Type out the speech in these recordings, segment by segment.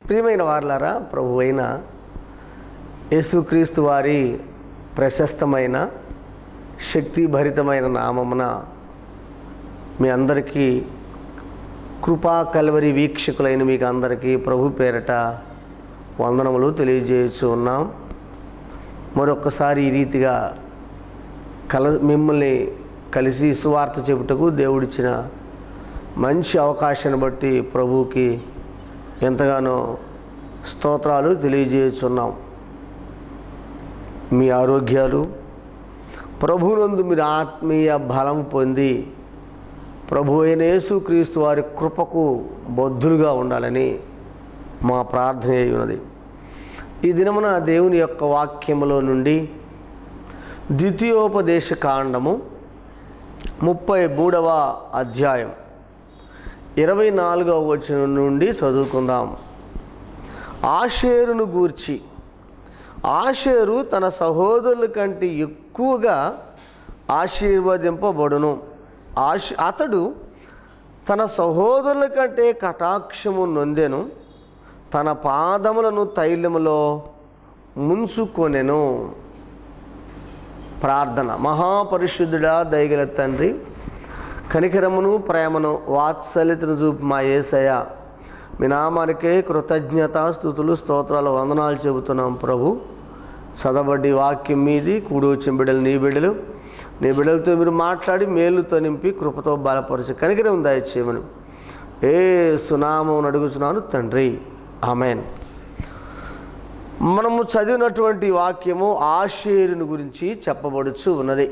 ప్రియమైన వారులారా ప్రభు అయిన యేసుక్రీస్తు వారి ప్రశస్తమైన శక్తిభరితమైన నామమున మీ అందరికీ కృపా కల్వరి వీక్షకులైన మీకు అందరికీ ప్రభు పేరట వందనములు తెలియజేయచ్చు ఉన్నాం మరొక్కసారి ఈ రీతిగా కల మిమ్మల్ని కలిసి సువార్త చెబుటకు దేవుడిచ్చిన మంచి అవకాశాన్ని బట్టి ప్రభువుకి ఎంతగానో స్తోత్రాలు తెలియజేస్తున్నాం మీ ఆరోగ్యాలు ప్రభునందు మీరు ఆత్మీయ బలం పొంది ప్రభు అయిన యేసుక్రీస్తు వారి కృపకు బొద్ధులుగా ఉండాలని మా ప్రార్థన అయి ఉన్నది ఈ దినమున దేవుని యొక్క వాక్యములో నుండి ద్వితీయోపదేశ కాండము ముప్పై మూడవ అధ్యాయం ఇరవై నాలుగవ వచనం నుండి చదువుకుందాం ఆషేరును గూర్చి ఆషేరు తన సహోదరుల కంటే ఎక్కువగా ఆశీర్వదింపబడును ఆశ అతడు తన సహోదరుల కంటే కటాక్షము నొందెను తన పాదములను తైలములో ముంచుకొనెను ప్రార్థన మహాపరిశుద్ధుడా దయగల తండ్రి కనికరమును ప్రేమను వాత్సల్యతను చూపు మా ఏసయ మీ నామానికే కృతజ్ఞత స్థుతులు స్తోత్రాలు వందనాలు చెబుతున్నాం ప్రభు చదవబడి వాక్యం మీది కూడి వచ్చిన బిడ్డలు నీ బిడ్డలు నీ బిడ్డలతో మీరు మాట్లాడి మేలుతో నింపి కృపతో బలపరిచి కనికరం దయచేయమని ఏ సునామం అడుగుతున్నాను తండ్రి ఆమెన్ మనము చదివినటువంటి వాక్యము ఆషేరుని గురించి చెప్పబడుచు ఉన్నది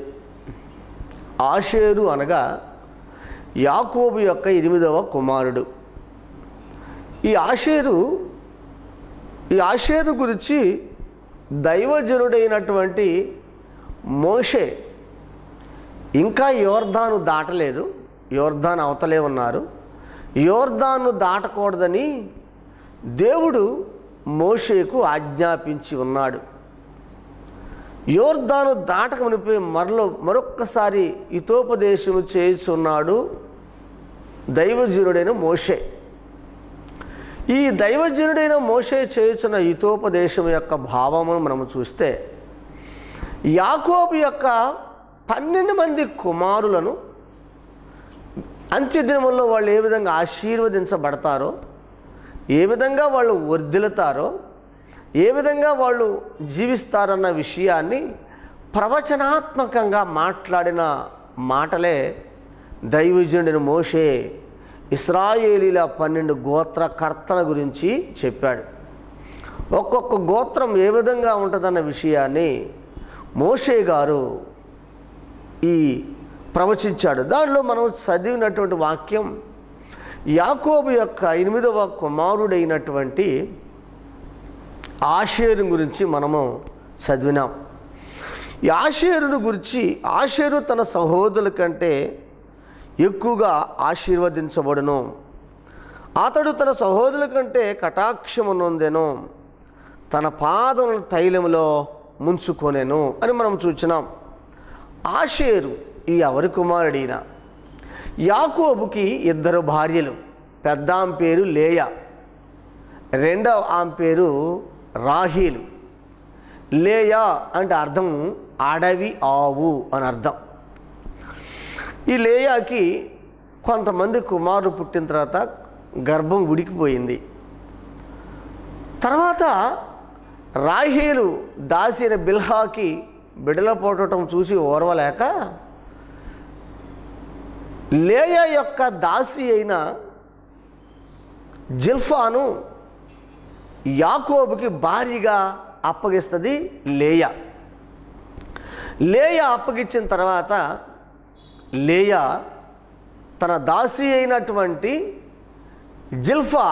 ఆషేరు అనగా యాకోబు యొక్క ఎనిమిదవ కుమారుడు ఈ ఆషేరు ఈ ఆషేరు గురించి దైవజనుడైనటువంటి మోషే ఇంకా యోర్ధాను దాటలేదు యోర్ధాన్ అవతలే ఉన్నారు యోర్ధాను దాటకూడదని దేవుడు మోషేకు ఆజ్ఞాపించి ఉన్నాడు యోర్ధాను దాటకమునిపై మరలో మరొక్కసారి హితోపదేశము చేయుచున్నాడు దైవజనుడైన మోషే ఈ దైవజనుడైన మోషే చేయుచున్న హితోపదేశం యొక్క భావమును మనము చూస్తే యాకోబు యొక్క పన్నెండు మంది కుమారులను అంత్యదినముల్లో వాళ్ళు ఏ విధంగా ఆశీర్వదించబడతారో ఏ విధంగా వాళ్ళు వర్ధిల్లుతారో ఏ విధంగా వాళ్ళు జీవిస్తారన్న విషయాన్ని ప్రవచనాత్మకంగా మాట్లాడిన మాటలే దైవజనుడిని మోషే ఇస్రాయేలీల పన్నెండు గోత్రకర్తల గురించి చెప్పాడు ఒక్కొక్క గోత్రం ఏ విధంగా ఉంటుందన్న విషయాన్ని మోషే గారు ఈ ప్రవచించాడు దానిలో మనం చదివినటువంటి వాక్యం యాకోబు యొక్క ఎనిమిదవ కుమారుడైనటువంటి ఆషేరు గురించి మనము చదివినాం ఈ ఆషేరును గురించి ఆషేరు తన సహోదరుల కంటే ఎక్కువగా ఆశీర్వదించబడును అతడు తన సహోదరుల కంటే కటాక్షము నొందెను తన పాదములను తైలములో ముంచుకొనెను అని మనం చూచినాం ఆషేరు ఈ ఎవరి కుమారుడైనా యాకోబుకి ఇద్దరు భార్యలు పెద్ద ఆమె పేరు లేయా రెండవ ఆమె పేరు రాహీలు లేయా అంటే అర్థం అడవి ఆవు అని అర్థం ఈ లేయాకి కొంతమంది కుమారుడు పుట్టిన తర్వాత గర్భం ఉడికిపోయింది తర్వాత రాహేలు దాసి అయిన బిల్హాకి బిడల పోటం చూసి ఓర్వలేక లేయా యొక్క దాసి అయిన జిల్ఫాను యాకోబుకి భారీగా అప్పగిస్తుంది లేయా లేయా అప్పగించిన తర్వాత లేయా తన దాసి అయినటువంటి జిల్ఫా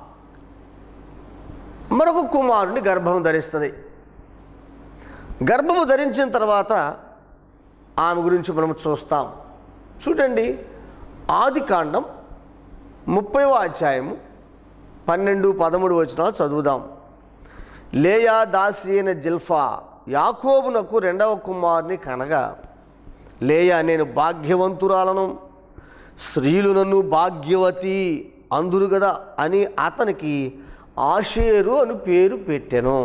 మరొక కుమారుని గర్భం ధరిస్తుంది గర్భము ధరించిన తర్వాత ఆమె గురించి మనం చూస్తాం చూడండి ఆది కాండం ముప్పైవ అధ్యాయము పన్నెండు పదమూడు వచ్చిన చదువుదాం లేయా దాసి అయిన జిల్ఫా యాకోబునకు రెండవ కుమారుని కనగా లేయా నేను భాగ్యవంతురాలను స్త్రీలు నన్ను భాగ్యవతి అందురు కదా అని అతనికి ఆషేరు అని పేరు పెట్టాను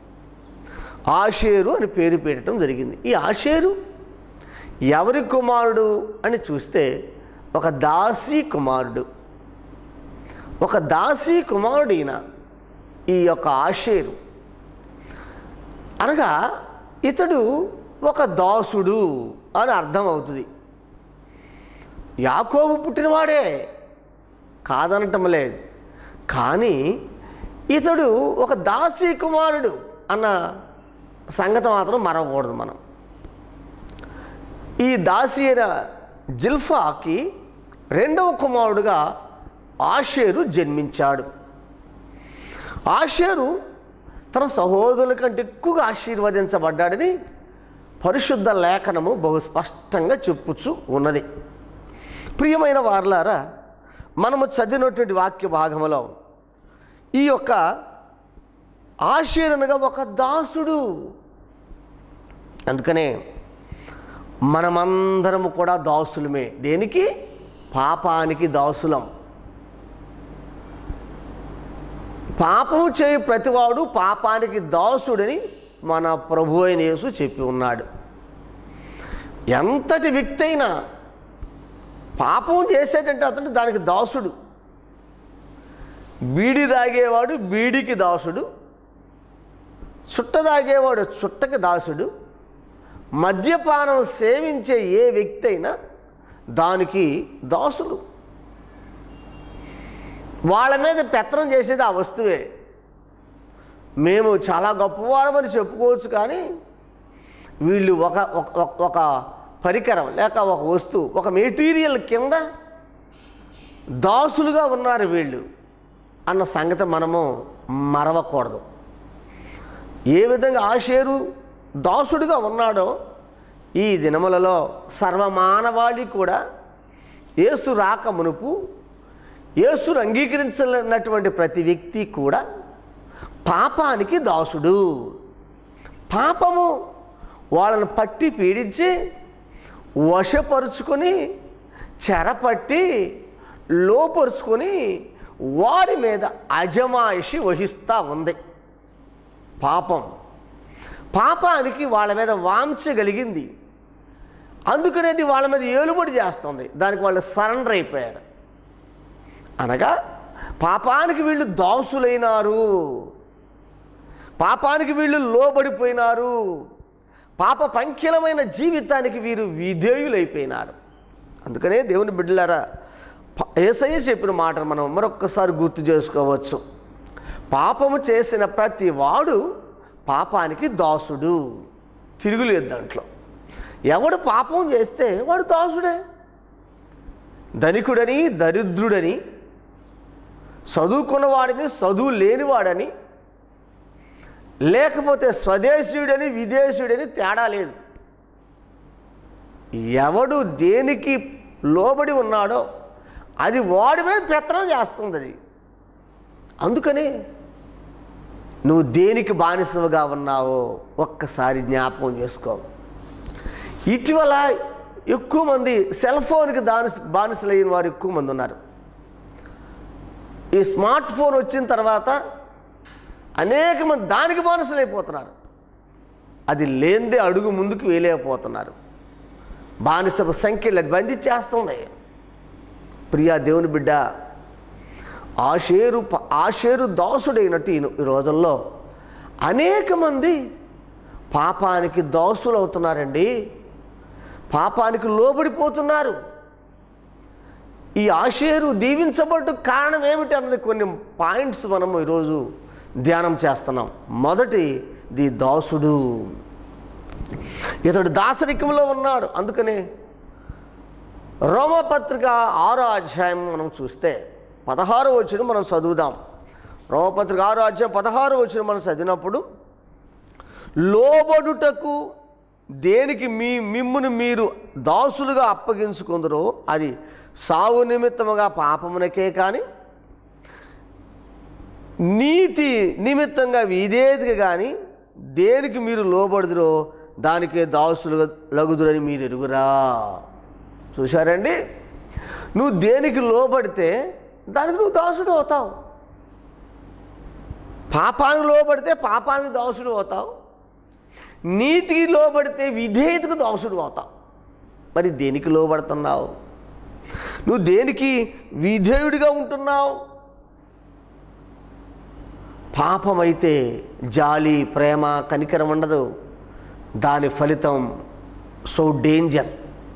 ఆషేరు అని పేరు పెట్టడం జరిగింది ఈ ఆషేరు ఎవరి కుమారుడు అని చూస్తే ఒక దాసీ కుమారుడు ఒక దాసీ కుమారుడు ఈయన ఈ యొక్క ఆషేరు అనగా ఇతడు ఒక దాసుడు అని అర్థం అవుతుంది యాకోబు పుట్టినవాడే కాదనటం లేదు కానీ ఇతడు ఒక దాసీ కుమారుడు అన్న సంగతి మాత్రం మరవకూడదు మనం ఈ దాసి అయిన జిల్ఫాకి రెండవ కుమారుడుగా ఆషేరు జన్మించాడు ఆషేరు తన సహోదరుల కంటే ఎక్కువగా ఆశీర్వదించబడ్డాడని పరిశుద్ధ లేఖనము బహు స్పష్టంగా చెప్పుచు ఉన్నది ప్రియమైన వారలారా మనము చదివినటువంటి వాక్య భాగంలో ఈ యొక్క ఆశీర్వనగా ఒక దాసుడు అందుకనే మనమందరము కూడా దాసులమే దేనికి పాపానికి దాసులం పాపము చేయి ప్రతివాడు పాపానికి దాసుడని మన ప్రభు అయిన యేసు చెప్పి ఉన్నాడు ఎంతటి వ్యక్తి అయినా పాపం చేసేటంటే అతడు దానికి దాసుడు బీడి తాగేవాడు బీడికి దాసుడు చుట్ట తాగేవాడు చుట్టకి దాసుడు మద్యపానం సేవించే ఏ వ్యక్తి అయినా దానికి దాసుడు వాళ్ళ మీద పెత్తనం చేసేది ఆ వస్తువే మేము చాలా గొప్పవారమని చెప్పుకోవచ్చు కానీ వీళ్ళు ఒక ఒక- ఒక- ఒక పరికరం లేక ఒక వస్తువు ఒక మెటీరియల్ కింద దాసులుగా ఉన్నారు వీళ్ళు అన్న సంగతి మనము మరవకూడదు ఏ విధంగా ఆషేరు దాసుడుగా ఉన్నాడో ఈ దినములలో సర్వమానవాళి కూడా యేసు రాక మునుపు యేసును అంగీకరించినటువంటి ప్రతి వ్యక్తి కూడా పాపానికి దాసుడు పాపము వాళ్ళను పట్టి పీడించి వశపరుచుకొని చెరపట్టి లోపరుచుకొని వారి మీద అజమాయిషి వహిస్తూ ఉంది పాపం పాపానికి వాళ్ళ మీద వాంచగలిగింది అందుకనేది వాళ్ళ మీద ఏలుబడి చేస్తుంది దానికి వాళ్ళు సరెండర్ అయిపోయారు అనగా పాపానికి వీళ్ళు దాసులైనారు పాపానికి వీళ్ళు లోబడిపోయినారు పాప పంకిలమైన జీవితానికి వీరు విధేయులైపోయినారు అందుకనే దేవుని బిడ్డలారా ప- యేసయ్య చెప్పిన మాటను మనం మరొక్కసారి గుర్తు చేసుకోవచ్చు పాపము చేసిన ప్రతి వాడు పాపానికి దాసుడు తిరుగులేదు దాంట్లో ఎవడు పాపం చేస్తే వాడు దాసుడే ధనికుడని దరిద్రుడని చదువుకున్నవాడిని చదువు లేనివాడని లేకపోతే స్వదేశీయుడని విదేశీయుడని తేడా లేదు ఎవడు దేనికి లోబడి ఉన్నాడో అది వాడి మీద పెత్తనం చేస్తుంది అది అందుకని నువ్వు దేనికి బానిసలుగా ఉన్నావో ఒక్కసారి జ్ఞాపకం చేసుకో ఇటీవల ఎక్కువ మంది సెల్ ఫోన్కి దాని బానిసలైన వారు ఎక్కువ మంది ఉన్నారు ఈ స్మార్ట్ ఫోన్ వచ్చిన తర్వాత అనేక మంది దానికి బానిసలైపోతున్నారు అది లేనిదే అడుగు ముందుకు వేయలేకపోతున్నారు బానిస సంఖ్యలు అది బంధించేస్తుంది ప్రియా దేవుని బిడ్డ ఆషేరు ప- ఆషేరు దాసుడైనట్టు ఈ ఈ రోజుల్లో అనేక మంది పాపానికి దాసులు అవుతున్నారండి పాపానికి లోబడిపోతున్నారు ఈ ఆషేరు దీవించబడ్డ కారణం ఏమిటి అన్నది కొన్ని పాయింట్స్ మనము ఈరోజు ధ్యానం చేస్తున్నాం మొదటి ది దాసుడు ఇతడు దాసరికంలో ఉన్నాడు అందుకనే రోమపత్రిక ఆరో అధ్యాయం మనం చూస్తే పదహారో వచ్చిన మనం చదువుదాం రోమపత్రిక ఆరో అధ్యాయం పదహారో వచ్చిన మనం చదివినప్పుడు లోబడుటకు దేనికి మీ మిమ్మును మీరు దాసులుగా అప్పగించుకుందరో అది సావు నిమిత్తముగా పాపమునకే కానీ నీతి నిమిత్తంగా విధేయతగా కానీ దేనికి మీరు లోబడుదురో దానికే దాసులుగా లగుదురని మీరు ఎరుగురా చూశారండి నువ్వు దేనికి లోబడితే దానికి నువ్వు దాసుడు అవుతావు పాపానికి లోబడితే పాపానికి దాసుడు అవుతావు నీతికి లోబడితే విధేయతకు దాసుడు అవుతావు మరి దేనికి లోబడుతున్నావు నువ్వు దేనికి విధేయుడిగా ఉంటున్నావు పాపమైతే జాలి ప్రేమ కనికరం ఉండదు దాని ఫలితం సో డేంజర్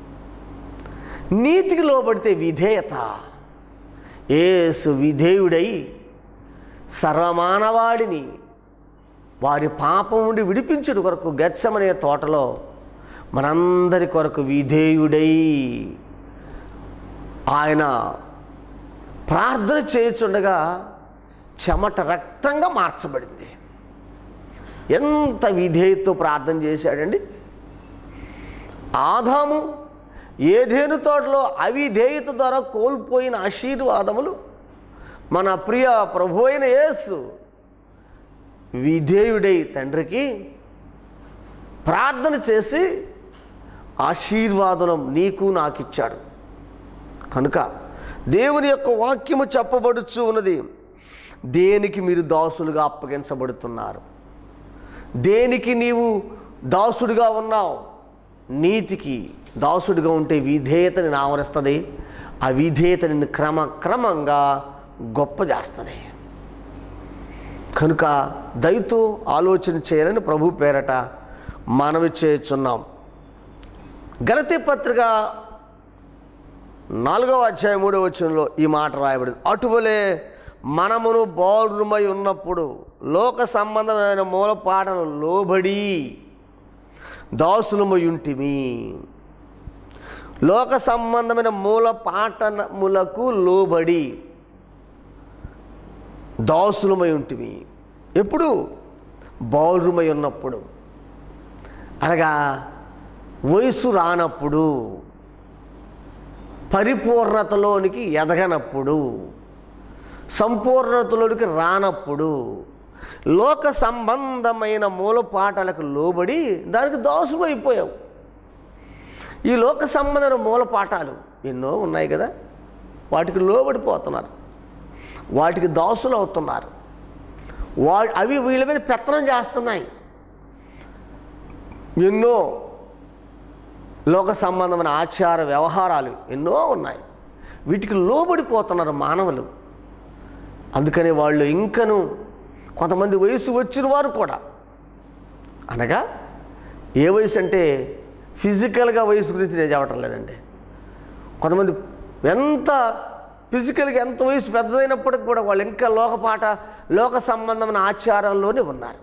నీతికి లోబడితే విధేయత ఏసు విధేయుడై సర్వమానవాడిని వారి పాపం నుండి విడిపించుట కొరకు గచ్చమనే తోటలో మనందరి కొరకు విధేయుడై ఆయన ప్రార్థన చేయుచుండగా చెమట రక్తంగా మార్చబడింది ఎంత విధేయతతో ప్రార్థన చేశాడండి ఆదాము ఏదేను తోటలో అవిధేయత ద్వారా కోల్పోయిన ఆశీర్వాదములు మన ప్రియ ప్రభు అయిన యేసు విధేయుడై తండ్రికి ప్రార్థన చేసి ఆశీర్వాదం నీకు నాకు ఇచ్చాడు కనుక దేవుని యొక్క వాక్యము చెప్పబడుచు ఉన్నది దేనికి మీరు దాసులుగా అప్పగించబడుతున్నారు దేనికి నీవు దాసుడిగా ఉన్నావు నీతికి దాసుడిగా ఉంటే విధేయత నిన్ను ఆవరిస్తుంది ఆ విధేయత నిన్ను క్రమక్రమంగా గొప్ప చేస్తుంది కనుక దయతో ఆలోచన చేయాలని ప్రభు పేరట మనవి చేయుచున్నాం గలతీ పత్రిక నాలుగవ అధ్యాయం మూడవ వచనంలో ఈ మాట రాయబడింది అటువలే మనమును బౌర్మై ఉన్నప్పుడు లోక సంబంధమైన మూలపాటను లోబడి దాసులమయుంటిమి లోక సంబంధమైన మూల పాఠములకు లోబడి దాసులమై ఉంటిమి ఎప్పుడు బౌరుమై ఉన్నప్పుడు అనగా వయసు రానప్పుడు పరిపూర్ణతలోనికి ఎదగనప్పుడు సంపూర్ణతలోనికి రానప్పుడు లోక సంబంధమైన మూలపాటలకు లోబడి దానికి దాసులు అయిపోయావు ఈ లోక సంబంధమైన మూలపాఠాలు ఎన్నో ఉన్నాయి కదా వాటికి లోబడిపోతున్నారు వాటికి దాసులు అవుతున్నారు వా అవి వీళ్ళ మీద పెత్తనం చేస్తున్నాయి ఎన్నో లోక సంబంధమైన ఆచార వ్యవహారాలు ఎన్నో ఉన్నాయి వీటికి లోబడిపోతున్నారు మానవులు అందుకని వాళ్ళు ఇంకను కొంతమంది వయసు వచ్చిన వారు కూడా అనగా ఏ వయసు అంటే ఫిజికల్గా వయసు గురించి నేను చెప్పటం లేదండి కొంతమంది ఎంత ఫిజికల్గా ఎంత వయసు పెద్దదైనప్పటికి కూడా వాళ్ళు ఇంకా లోకపాట లోక సంబంధమైన ఆచారాల్లోనే ఉన్నారు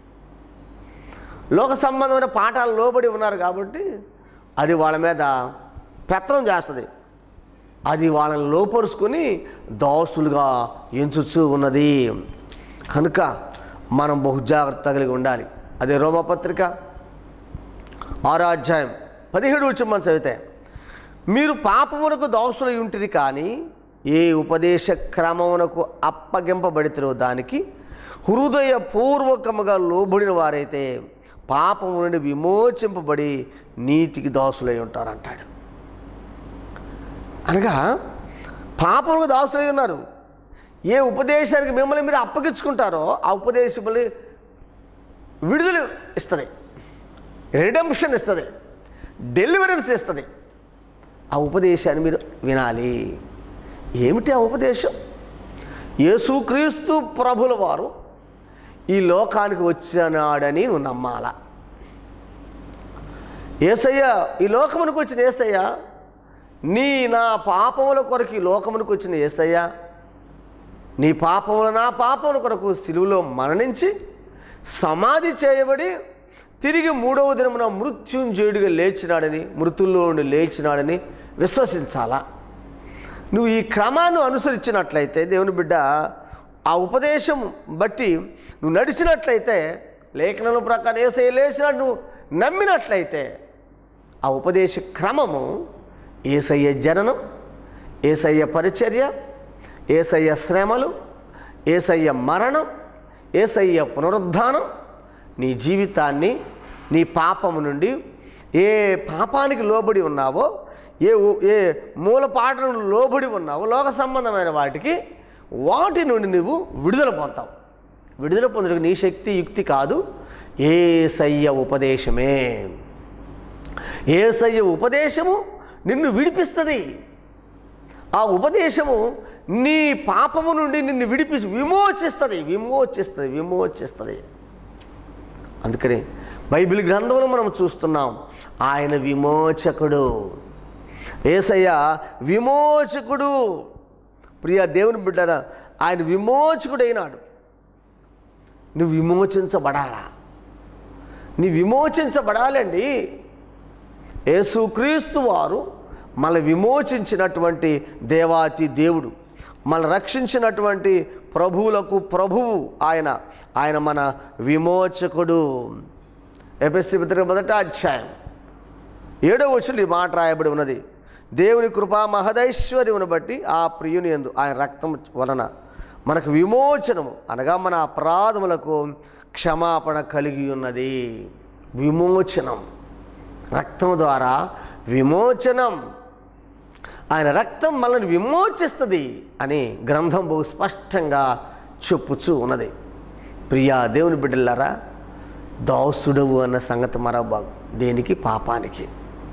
లోక సంబంధమైన పాఠాలు లోబడి ఉన్నారు కాబట్టి అది వాళ్ళ మీద పెత్తనం చేస్తుంది అది వాళ్ళని లోపరుచుకొని దాసులుగా ఎంచుచూ ఉన్నది కనుక మనం బహు జాగ్రత్త కలిగి ఉండాలి అదే రోమపత్రిక ఆరో అధ్యాయం పదిహేడు వచ్చి మనం చదివితే మీరు పాపమునకు దాసులై ఉంటుంది కానీ ఏ ఉపదేశ క్రమమునకు అప్పగింపబడితే దానికి హృదయపూర్వకముగా లోబడిన వారైతే పాపము నుండి విమోచింపబడి నీతికి దాసులై ఉంటారంటాడు అనగా పాపములకు దాసులై ఉన్నారు ఏ ఉపదేశానికి మిమ్మల్ని మీరు అప్పగించుకుంటారో ఆ ఉపదేశములు విడుదల ఇస్తుంది రిడెంప్షన్ ఇస్తుంది డెలివరెన్స్ ఇస్తుంది ఆ ఉపదేశాన్ని మీరు వినాలి ఏమిటి ఆ ఉపదేశం యేసుక్రీస్తు ప్రభుల వారు ఈ లోకానికి వచ్చినాడని నువ్వు నమ్మాలా ఏసయ్య ఈ లోకమునికి వచ్చిన ఏసయ్య నీ నా పాపముల కొరకు ఈ లోకమునికి వచ్చిన ఏసయ్య నీ పాపముల నా పాపముల కొరకు సిలువలో మరణించి సమాధి చేయబడి తిరిగి మూడవ దినమున మృత్యుంజయుడిగా లేచినాడని మృతుల్లో నుండి లేచినాడని విశ్వసించాలా నువ్వు ఈ క్రమాన్ని అనుసరించినట్లయితే దేవుని బిడ్డ ఆ ఉపదేశం బట్టి నువ్వు నడిచినట్లయితే లేఖనం ప్రకారం ఏసయ్య లేచినట్టు నువ్వు నమ్మినట్లయితే ఆ ఉపదేశ క్రమము ఏసయ్య జననం ఏసయ్య పరిచర్య ఏసయ్య శ్రమలు ఏసయ్య మరణం ఏసయ్య పునరుద్ధానం నీ జీవితాన్ని నీ పాపము నుండి ఏ పాపానికి లోబడి ఉన్నావో ఏ ఉ- ఏ మూలపాటను లోబడి ఉన్నావో లోక సంబంధమైన వాటికి వాటి నుండి నువ్వు విడుదల పొందావు విడుదల పొందుటకు నీ శక్తి యుక్తి కాదు ఏసయ్య ఉపదేశమే ఏసయ్య ఉపదేశము నిన్ను విడిపిస్తుంది ఆ ఉపదేశము నీ పాపము నుండి నిన్ను విడిపి విమోచిస్తుంది విమోచిస్తుంది విమోచిస్తుంది అందుకని బైబిల్ గ్రంథంలో మనం చూస్తున్నాం ఆయన విమోచకుడు ఏసయ్య విమోచకుడు ప్రియ దేవుని బిడ్డరా ఆయన విమోచకుడైనాడు నువ్వు విమోచించబడాలా నీ విమోచించబడాలండి యేసుక్రీస్తు వారు మన విమోచించినటువంటి దేవాతి దేవుడు మన రక్షించినటువంటి ప్రభువులకు ప్రభువు ఆయన ఆయన మన విమోచకుడు ఎపిసి పత్రిక మొదట అధ్యాయం ఏడో వచ్చులు ఈ మాట రాయబడి ఉన్నది దేవుని కృపా మహదైశ్వర్యమును బట్టి ఆ ప్రియుని ఎందు ఆయన రక్తం వలన మనకు విమోచనము అనగా మన అపరాధములకు క్షమాపణ కలిగి ఉన్నది విమోచనం రక్తం ద్వారా విమోచనం ఆయన రక్తం మనల్ని విమోచిస్తుంది అని గ్రంథం బహు స్పష్టంగా చెప్పుచూ ఉన్నది ప్రియా దేవుని బిడ్డలారా దాసుడవు అన్న సంగతి మరబాగు దేనికి పాపానికి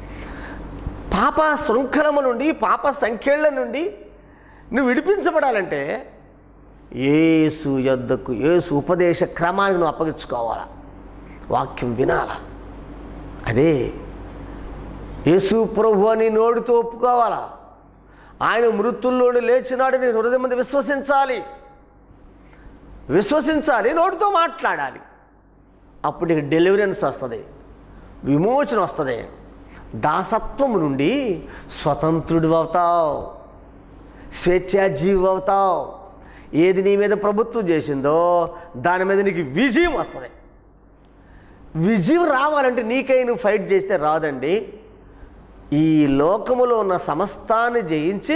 పాప శృంఖలము నుండి పాప సంఖ్యల నుండి నువ్వు విడిపించబడాలంటే ఏసు యొద్దకు ఏసు ఉపదేశ క్రమానికి నువ్వు అప్పగించుకోవాలా వాక్యం వినాలా అదే యేసు ప్రభు అని నోటితో ఒప్పుకోవాలా ఆయన మృతుల్లోని లేచినాడని హృదయం మీద విశ్వసించాలి విశ్వసించాలి నోటితో మాట్లాడాలి అప్పుడు నీకు డెలివరెన్స్ వస్తుంది విమోచన వస్తుంది దాసత్వము నుండి స్వతంత్రుడు అవుతావు స్వేచ్ఛాజీవి అవుతావు ఏది నీ మీద ప్రభుత్వం చేసిందో దాని మీద నీకు విజయం వస్తుంది విజయం రావాలంటే నీకై నువ్వు ఫైట్ చేస్తే రాదండి ఈ లోకములో ఉన్న సమస్తాన్ని జయించి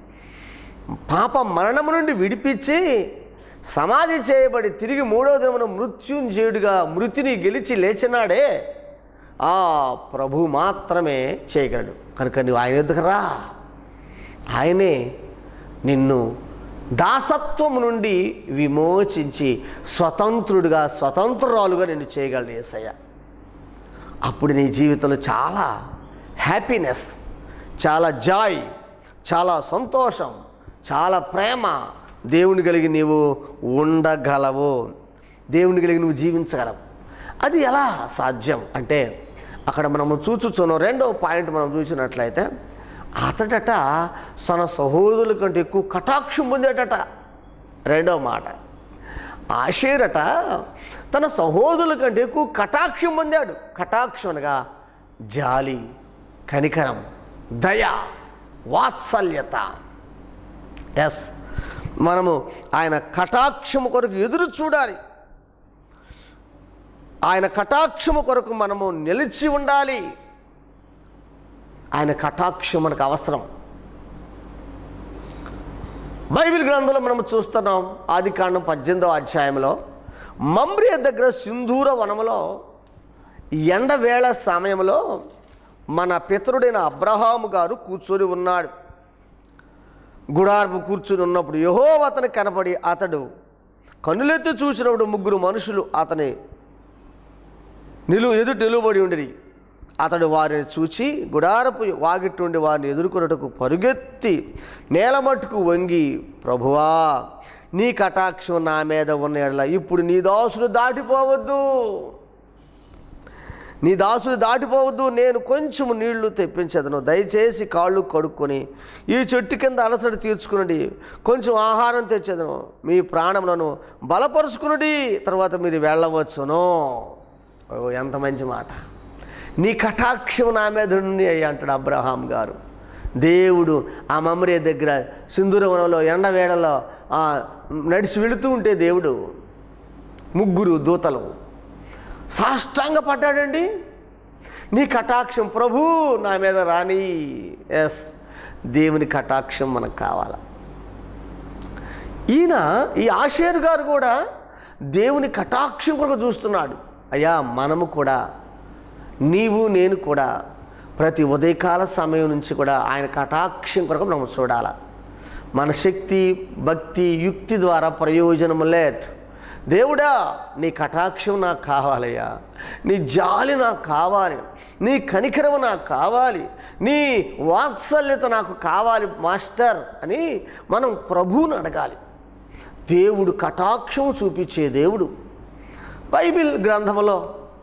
పాప మరణము నుండి విడిపించి సమాధి చేయబడి తిరిగి మూడో దినమున మృత్యుంజయుడిగా మృతిని గెలిచి లేచినాడే ఆ ప్రభు మాత్రమే చేయగలడు కనుక నువ్వు ఆయన ఎదుగు రా ఆయనే నిన్ను దాసత్వము నుండి విమోచించి స్వతంత్రుడిగా స్వతంత్రురాలుగా నిన్ను చేయగలడు ఏసయ్య అప్పుడు నీ జీవితంలో చాలా హ్యాపీనెస్ చాలా జాయ్ చాలా సంతోషం చాలా ప్రేమ దేవుని కలిగి నీవు ఉండగలవు దేవుని కలిగి నువ్వు జీవించగలవు అది ఎలా సాధ్యం అంటే అక్కడ మనము చూచుచున్నాం రెండో పాయింట్ మనం చూసినట్లయితే అతడట తన సహోదరుల కంటే ఎక్కువ కటాక్షం పొందేటట రెండో మాట ఆషేరట తన సహోదరుల కంటే ఎక్కువ కటాక్షం పొందాడు కటాక్షం అనగా జాలి కనికరం దయ వాత్సల్యత ఎస్ మనము ఆయన కటాక్షము కొరకు ఎదురు చూడాలి ఆయన కటాక్షము కొరకు మనము నిలిచి ఉండాలి ఆయన కటాక్షం మనకు అవసరం బైబిల్ గ్రంథంలో మనం చూస్తున్నాం ఆది కాండం పద్దెనిమిదో అధ్యాయంలో మమ్రియ దగ్గర సింధూర వనములో ఎండవేళ సమయంలో మన పితరుడైన అబ్రహాము గారు కూర్చొని ఉన్నాడు గుడార్పు కూర్చుని ఉన్నప్పుడు యహో అతని కనపడి అతడు కనులెత్తి చూసినప్పుడు ముగ్గురు మనుషులు అతని నిలువ ఎదుటి నిలువబడి ఉండిరి అతడు వారిని చూచి గుడారపు వాగిట్టుండి వారిని ఎదుర్కొన్నట్టుకు పరుగెత్తి నేలమట్టుకు వంగి ప్రభువా నీ కటాక్షం నా మీద ఉన్న ఎడల ఇప్పుడు నీ దాసుడు దాటిపోవద్దు నీ దాసుడు దాటిపోవద్దు నేను కొంచెం నీళ్లు తెప్పించదను దయచేసి కాళ్ళు కడుక్కొని ఈ చెట్టు కింద అలసట తీర్చుకునండి కొంచెం ఆహారం తెచ్చేదను మీ ప్రాణములను బలపరుచుకునండి తర్వాత మీరు వెళ్ళవచ్చును ఓ ఎంత మంచి మాట నీ కటాక్షం నా మీద ఉంది అయ్యి అంటాడు అబ్రహాం గారు దేవుడు ఆ మమ్మరే దగ్గర సింధూరవనంలో ఎండవేడలో ఆ, నడిచి వెళుతూ ఉంటే దేవుడు ముగ్గురు దూతలు సాష్టాంగ పడ్డాడండి నీ కటాక్షం ప్రభు నా మీద రాని ఎస్ దేవుని కటాక్షం మనకు కావాల ఈయన ఈ ఆషేర్ గారు కూడా దేవుని కటాక్షం కొరకు చూస్తున్నాడు అయ్యా మనము కూడా నీవు నేను కూడా ప్రతి ఉదయకాల సమయం నుంచి కూడా ఆయన కటాక్షం కొరకు మనం చూడాలి మన శక్తి భక్తి యుక్తి ద్వారా ప్రయోజనం లేదు దేవుడా నీ కటాక్షం నాకు కావాలయ్యా నీ జాలి నాకు కావాలి నీ కనికరం నాకు కావాలి నీ వాత్సల్యత నాకు కావాలి మాస్టర్ అని మనం ప్రభువుని అడగాలి దేవుడు కటాక్షం చూపించే దేవుడు బైబిల్ గ్రంథంలో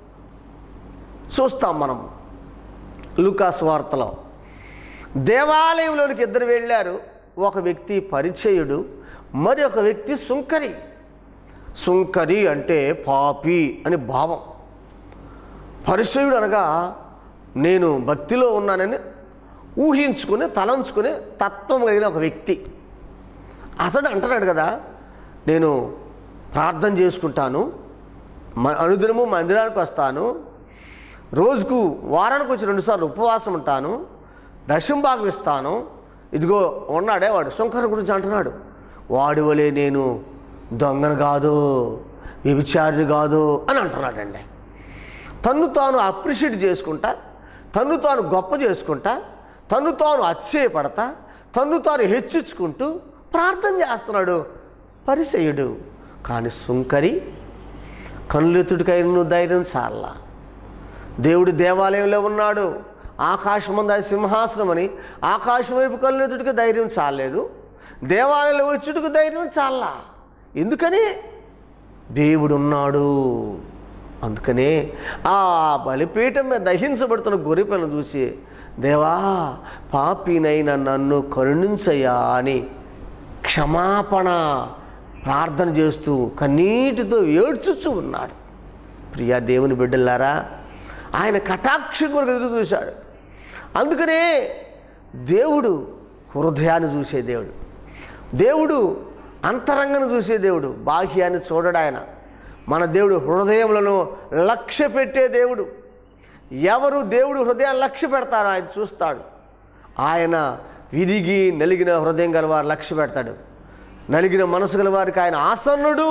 చూస్తాం మనం లూకాస్ వార్తలో దేవాలయంలోనికి ఇద్దరు వెళ్ళారు ఒక వ్యక్తి పరిచయుడు మరి ఒక వ్యక్తి సుంకరి సుంకరి అంటే పాపి అని భావం పరిచయుడు అనగా నేను భక్తిలో ఉన్నానని ఊహించుకుని తలంచుకుని తత్వం కలిగిన ఒక వ్యక్తి అతడు అంటున్నాడు కదా నేను ప్రార్థన చేసుకుంటాను మ- అనుదినము మందిరానికి వస్తాను రోజుకు వారానికి వచ్చి రెండుసార్లు ఉపవాసం ఉంటాను దశం భాగం ఇస్తాను ఇదిగో ఉన్నాడే వాడు శంకర్ గురించి అంటున్నాడు వాడి వలే నేను దొంగను కాదు వ్యభిచారిని కాదు అని అంటున్నాడండి తన్ను తాను అప్రిషియేట్ చేసుకుంటా తన్ను తాను గొప్ప చేసుకుంటా తన్ను తాను అతిశయపడతా తన్ను తాను హెచ్చించుకుంటూ ప్రార్థన చేస్తున్నాడు పరిసయుడు కానీ సుంకరి కనులెత్తుడికైన ధైర్యం చాలా దేవుడు దేవాలయంలో ఉన్నాడు ఆకాశం ముందు ఆయన సింహాసనం అని ఆకాశం వైపు కళ్ళెత్తుడికి ధైర్యం చాలేదు దేవాలయంలో వచ్చుడికి ధైర్యం చాలా ఎందుకని దేవుడు ఉన్నాడు అందుకనే ఆ బలిపీఠం మీద దహించబడుతున్న గొర్రెపిల్లను చూసి దేవా పాపినైన నన్ను కరుణించయ్యా అని క్షమాపణ ప్రార్థన చేస్తూ కన్నీటితో ఏడ్చుచూ ఉన్నాడు ప్రియా దేవుని బిడ్డలారా ఆయన కటాక్షం కొరకు ఎదురు చూశాడు అందుకనే దేవుడు హృదయాన్ని చూసే దేవుడు దేవుడు అంతరంగను చూసే దేవుడు బాహ్యాన్ని చూడడు ఆయన మన దేవుడు హృదయములను లక్ష్య పెట్టే దేవుడు ఎవరు దేవుడు హృదయాన్ని లక్ష్య పెడతారో ఆయన చూస్తాడు ఆయన విరిగి నలిగిన హృదయం గల వారు లక్ష్య పెడతాడు నలిగిన మనసు గల వారికి ఆయన ఆసన్నుడు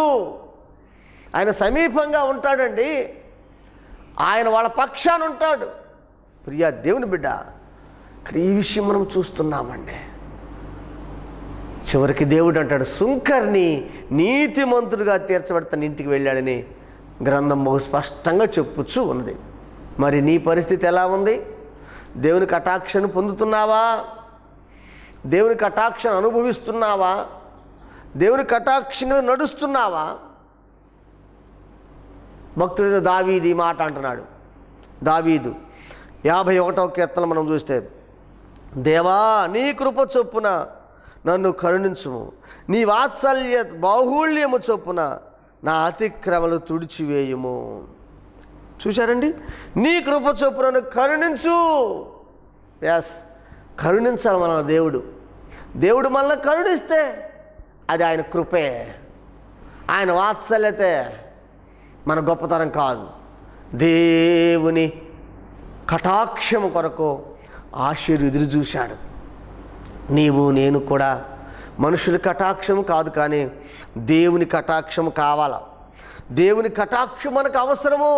ఆయన సమీపంగా ఉంటాడండి ఆయన వాళ్ళ పక్షాన ఉంటాడు ప్రియా దేవుని బిడ్డ ఇక్కడ ఈ విషయం మనం చూస్తున్నామండి చివరికి దేవుడు అంటాడు సుంకర్ని నీతిమంతుడిగా తీర్చబడతాను ఇంటికి వెళ్ళాడని గ్రంథం బహు స్పష్టంగా చెప్పుచ్చు ఉంది మరి నీ పరిస్థితి ఎలా ఉంది దేవుని కటాక్షను పొందుతున్నావా దేవుని కటాక్షను అనుభవిస్తున్నావా దేవుని కటాక్షంగా నడుస్తున్నావా భక్తుడైన దావీదు ఈ మాట అంటున్నాడు దావీదు యాభై ఒకటవ కీర్తన మనం చూస్తే దేవా నీ కృప చొప్పున నన్ను కరుణించుము నీ వాత్సల్య బాహుళ్యము చొప్పున నా అతిక్రమలు తుడిచివేయుము చూశారండి నీ కృప చొప్పున నన్ను కరుణించు ఎస్ కరుణించాలి మన దేవుడు దేవుడు మనల్ని కరుణిస్తే అది ఆయన కృపే ఆయన వాత్సల్యతే మన గొప్పతనం కాదు దేవుని కటాక్షము కొరకు ఆశీర్ ఎదురు చూశాడు నీవు నేను కూడా మనుషుల కటాక్షము కాదు కానీ దేవుని కటాక్షము కావాలా దేవుని కటాక్షం మనకు అవసరము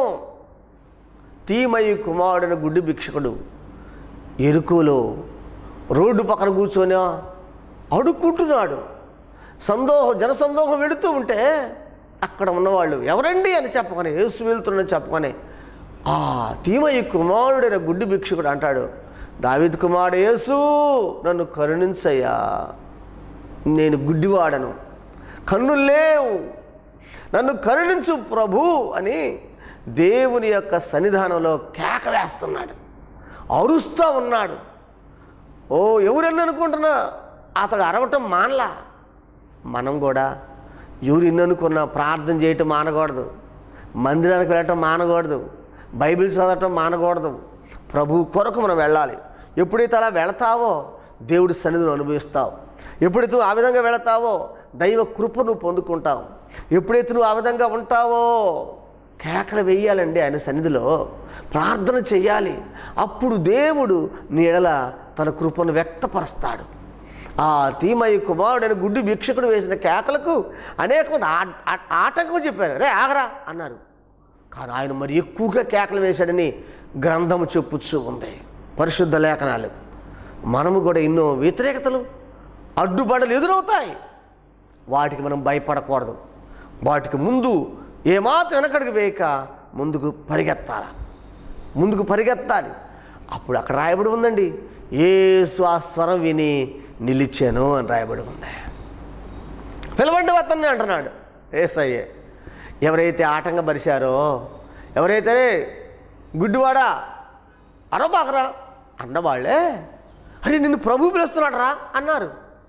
తీమయ్య కుమారుడైన గుడ్డి భిక్షకుడు ఎరుకులో రోడ్డు పక్కన కూర్చొని అడుక్కుంటున్నాడు సందోహం జనసందోహం వెళుతూ ఉంటే అక్కడ ఉన్నవాళ్ళు ఎవరండి అని చెప్పగానే యేసు వెళ్తున్నాడని చెప్పగానే ఆ తీమయ్య కుమారుడైన గుడ్డి భిక్షకుడు అంటాడు దావిద్ కుమారుడు యేసు నన్ను కరుణించయ్యా నేను గుడ్డివాడను కన్నులు లేవు నన్ను కరుణించు ప్రభు అని దేవుని యొక్క సన్నిధానంలో కేక వేస్తున్నాడు అరుస్తూ ఉన్నాడు ఓ ఎవరెన్ని అనుకుంటున్నా అతడు అరవటం మానలా మనం కూడా ఎవరు ఇన్ని అనుకున్నా ప్రార్థన చేయటం మానకూడదు మందిరానికి వెళ్ళటం మానకూడదు బైబిల్ చదవటం మానకూడదు ప్రభు కొరకు మనం వెళ్ళాలి ఎప్పుడైతే అలా వెళతావో దేవుడి సన్నిధిని అనుభవిస్తావు ఎప్పుడైతే నువ్వు ఆ విధంగా వెళతావో దైవ కృప నువ్వు పొందుకుంటావు ఎప్పుడైతే నువ్వు ఆ విధంగా ఉంటావో కేకలు వేయాలండి ఆయన సన్నిధిలో ప్రార్థన చెయ్యాలి అప్పుడు దేవుడు నీడల తన కృపను వ్యక్తపరుస్తాడు ఆ తీమయ్య కుమారుడైన గుడ్డి భిక్షకుడు వేసిన కేకలకు అనేక మంది ఆ- ఆ- ఆటంకం చెప్పారు రే ఆగరా అన్నారు కానీ ఆయన మరి ఎక్కువగా కేకలు వేశాడని గ్రంథము చెప్పుచ్చు ఉంది పరిశుద్ధ లేఖనాలు మనము కూడా ఎన్నో వ్యతిరేకతలు అడ్డుబడలు ఎదురవుతాయి వాటికి మనం భయపడకూడదు వాటికి ముందు ఏమాత్రం వెనకడికి వేయక ముందుకు పరిగెత్తాల ముందుకు పరిగెత్తాలి అప్పుడు అక్కడ రాయబడి ఉందండి ఏ స్వరం విని నిలిచాను అని రాయబడి ఉంది పిలవండి వతండి అంటున్నాడు ఏసయ్యే ఎవరైతే ఆటంగా పరిచారో ఎవరైతే గుడ్డివాడా అరబాకరా అన్నవాళ్ళే అరే నిన్ను ప్రభు పిలుస్తున్నాడు రా అన్నారు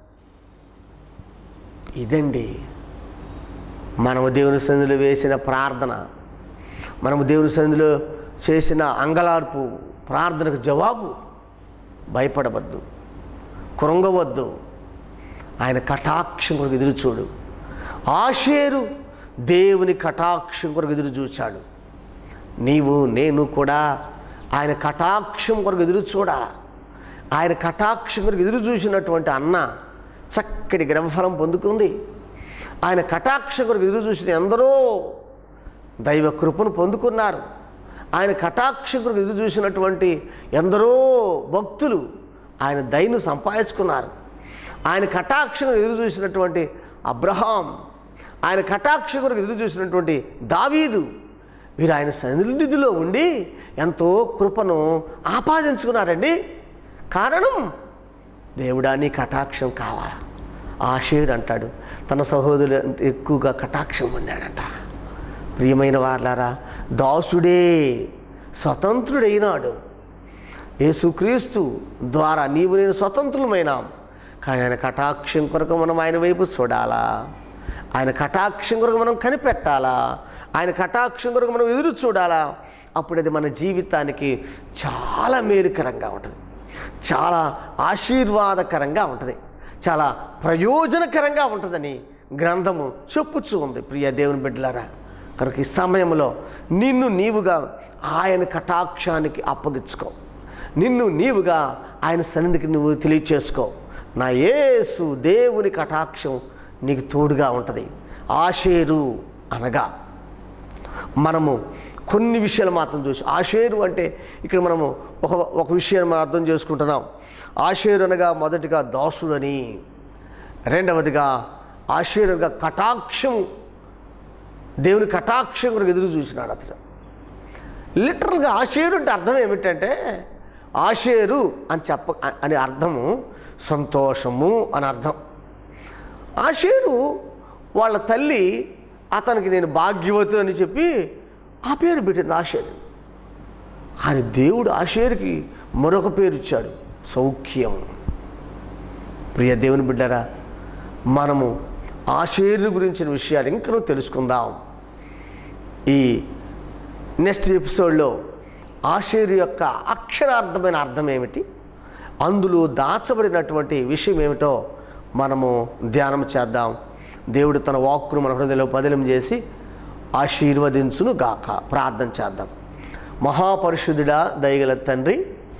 ఇదండి మనము దేవుని సంధిలో వేసిన ప్రార్థన మనము దేవుని సంధిలో చేసిన అంగలార్పు ప్రార్థనకు జవాబు భయపడవద్దు కృంగవద్దు ఆయన కటాక్షం కొరకు ఎదురు చూడు ఆషేరు దేవుని కటాక్షం కొరకు ఎదురు చూచాడు నీవు నేను కూడా ఆయన కటాక్షం కొరకు ఎదురు చూడాలా ఆయన కటాక్షం కొరకు ఎదురు చూసినటువంటి అన్న చక్కటి గ్రహఫలం పొందుకుంది ఆయన కటాక్షం కొరకు ఎదురు చూసిన ఎందరో దైవ కృపను పొందుకున్నారు ఆయన కటాక్షం కొరకు ఎదురు చూసినటువంటి ఎందరో భక్తులు ఆయన దయను సంపాదించుకున్నారు ఆయన కటాక్షం కొరకు ఎదురు చూసినటువంటి అబ్రహాం ఆయన కటాక్షం కొరకు ఎదురు చూసినటువంటి దావీదు వీరు ఆయన సన్నిధిలో ఉండి ఎంతో కృపను ఆపాదించుకున్నారండి కారణం దేవుడా నీ కటాక్షం కావాలా ఆషేర్ అంటాడు తన సహోదరులు ఎక్కువగా కటాక్షం పొందాడంట ప్రియమైన వార్లారా దాసుడే స్వతంత్రుడైనాడు యేసుక్రీస్తు ద్వారా నీవు నేను స్వతంత్రులమైనాం కానీ ఆయన కటాక్షం కొరకు మనం ఆయన వైపు చూడాలా ఆయన కటాక్షం కొరకు మనం కనిపెట్టాలా ఆయన కటాక్షం కొరకు మనం ఎదురు చూడాలా అప్పుడు అది మన జీవితానికి చాలా మేలుకరంగా ఉంటుంది చాలా ఆశీర్వాదకరంగా ఉంటుంది చాలా ప్రయోజనకరంగా ఉంటుందని గ్రంథము చెప్పుచూ ఉంది ప్రియ దేవుని బిడ్డలారా కనుక ఈ సమయంలో నిన్ను నీవుగా ఆయన కటాక్షానికి అప్పగించుకో నిన్ను నీవుగా ఆయన సన్నిధికి నువ్వు తెలియచేసుకో నా యేసు దేవుని కటాక్షం నీకు తోడుగా ఉంటుంది ఆషేరు అనగా మనము కొన్ని విషయాలు మాత్రం చూసి ఆషేరు అంటే ఇక్కడ మనము ఒక ఒక విషయాన్ని మనం అర్థం చేసుకుంటున్నాం ఆషేరు అనగా మొదటిగా దాసుడని రెండవదిగా ఆషేరు అనగా కటాక్షం దేవుని కటాక్షం కొరకు ఎదురు చూసినాడు అతను లిటరల్గా ఆషేరు అంటే అర్థం ఏమిటంటే ఆషేరు అని చెప్ప అని అర్థము సంతోషము అని అర్థం ఆషేరు వాళ్ళ తల్లి అతనికి నేను భాగ్యవతు అని చెప్పి ఆ పేరు పెట్టింది ఆషేరు కానీ దేవుడు ఆషేరుకి మరొక పేరు ఇచ్చాడు సౌఖ్యం ప్రియ దేవుని బిడ్డరా మనము ఆషేరు గురించిన విషయాలు ఇంకా తెలుసుకుందాం ఈ నెక్స్ట్ ఎపిసోడ్లో ఆషేరు యొక్క అక్షరార్థమైన అర్థం ఏమిటి అందులో దాచబడినటువంటి విషయం ఏమిటో మనము ధ్యానం చేద్దాం దేవుడు తన వాక్కును మన హృదయంలో పదిలం చేసి ఆశీర్వదించును గాక ప్రార్థన చేద్దాం మహాపరిశుద్ధుడా దయగల తండ్రి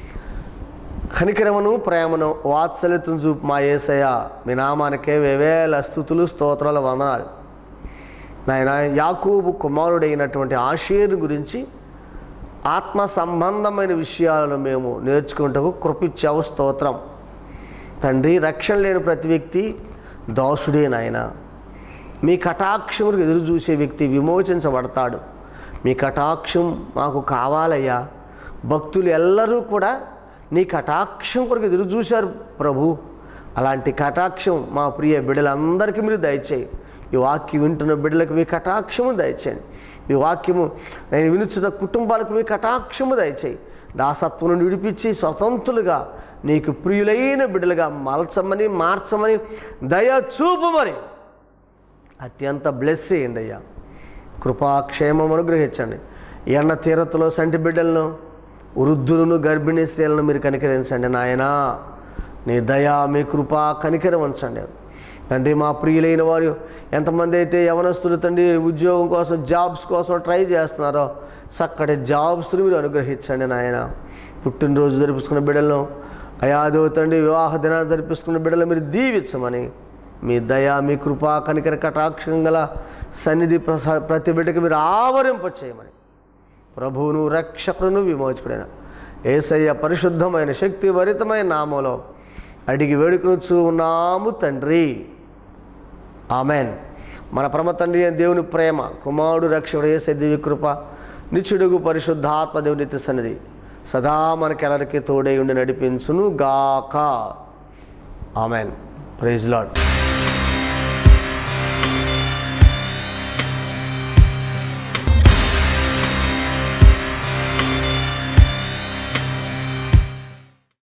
కనికరమును ప్రేమను వాత్సల్యతను చూపు మా ఏసయ మీ నామానికే వేవేల స్థుతులు స్తోత్రాల వందనాలు నాయన యాకూబు కుమారుడైనటువంటి ఆషేరు గురించి ఆత్మ సంబంధమైన విషయాలను మేము నేర్చుకుంటకు కృపిచ్చావు స్తోత్రం తండ్రి రక్షణ లేని ప్రతి వ్యక్తి దాసుడే నాయన మీ కటాక్షములకు ఎదురు చూసే వ్యక్తి విమోచించబడతాడు మీ కటాక్షం మాకు కావాలయ్యా భక్తులు ఎల్లరూ కూడా నీ కటాక్షం కొరకు ఎదురు చూశారు ప్రభు అలాంటి కటాక్షం మా ప్రియ బిడ్డలందరికీ మీరు దయచేయి ఈ వాక్యం వింటున్న బిడ్డలకు మీ కటాక్షము దయచేయండి మీ వాక్యము నేను వినుచున్న కుటుంబాలకు మీ కటాక్షము దయచేయి దాసత్వం నుండి విడిపించి స్వతంత్రులుగా నీకు ప్రియులైన బిడ్డలుగా మలచమని మార్చమని దయ చూపమని అత్యంత బ్లెస్ చేయండి అయ్యా కృపాక్షేమం అనుగ్రహించండి ఎన్న తీరతలో సంటి బిడ్డలను వృద్ధులను గర్భిణీ స్త్రీలను మీరు కనికరించండి నాయనా నీ దయా మీ కృపా కనికరం ఉంచండి తండ్రి మా ప్రియులైన వారు ఎంతమంది అయితే యవనస్తులు తండ్రి ఉద్యోగం కోసం జాబ్స్ కోసం ట్రై చేస్తున్నారో చక్కటి జాబ్స్ని మీరు అనుగ్రహించండి నాయన పుట్టినరోజు జరిపించుకున్న బిడ్డలను అయాదో తండ్రి వివాహ దినాలు జరిపిస్తున్న బిడ్డలు మీరు దీవించమని మీ దయ మీ కృపా కనికర కటాక్షం గల సన్నిధి ప్రసా ప్రతి బిడ్డకి మీరు ఆవరింప చేయమని ప్రభువును రక్షకుడును విమోచకుడైన ఏసయ్య పరిశుద్ధమైన శక్తిభరితమైన నామంలో అడిగి వేడుకొచ్చు ఉన్నాము తండ్రి ఆమెన్ మన పరమ తండ్రి అయిన దేవుని ప్రేమ కుమారుడు రక్షకుడు ఏసే దివ్య కృప నిత్యుడుగు పరిశుద్ధాత్మ దేవుని నిత్య సన్నిధి సదా మనకెల్లరికి తోడై ఉండి నడిపించును గాక ఆమెన్ ప్రైజ్ లాడ్